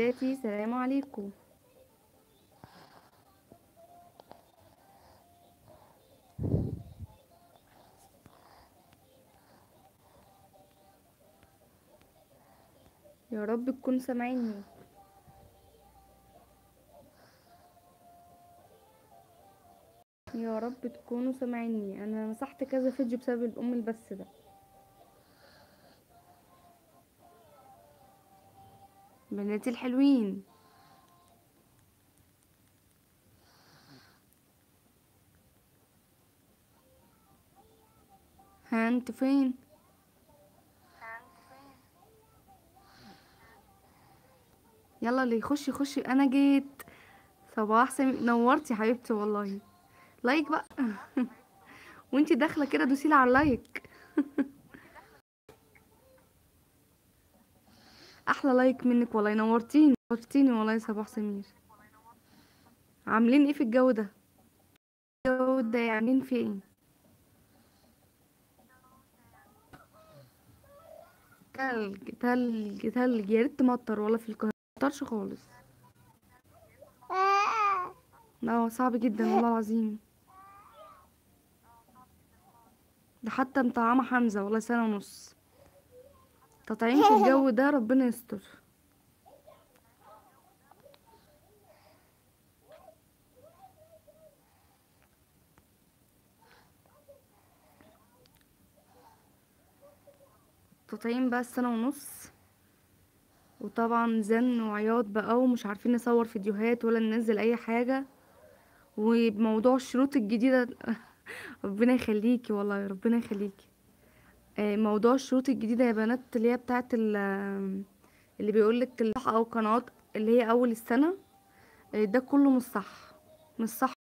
حبيباتي سلام عليكم يا رب تكونوا سامعيني يا رب تكونوا سامعيني انا مسحت كذا فيديو بسبب الام البث ده بناتي الحلوين ها انت فين يلا اللي يخش يخش انا جيت صباح سمي نورتي حبيبتي والله لايك بقى وانتي داخله كده دوسيلي على اللايك احلى لايك منك والله نورتيني نورتيني والله يا صباح سمير عاملين ايه في الجو ده الجو ده عاملين فيه ايه تلج تلج تلج يا ريت تمطر ولا في القاهره مطرش خالص لا صعب جدا والله العظيم ده حتى مطعمة حمزة والله سنة ونص تطعيم في الجو ده ربنا يستر تطعيم بقى سنة ونص وطبعا زن وعياط بقى ومش عارفين نصور فيديوهات ولا ننزل اي حاجة وبموضوع الشروط الجديدة ربنا يخليكي والله ربنا يخليكي آه، موضوع الشروط الجديدة يا بنات اللي هي بتاعت ال- اللي بيقولك الصح او قنوات اللي هي اول السنة آه، ده كله مش صح مش صح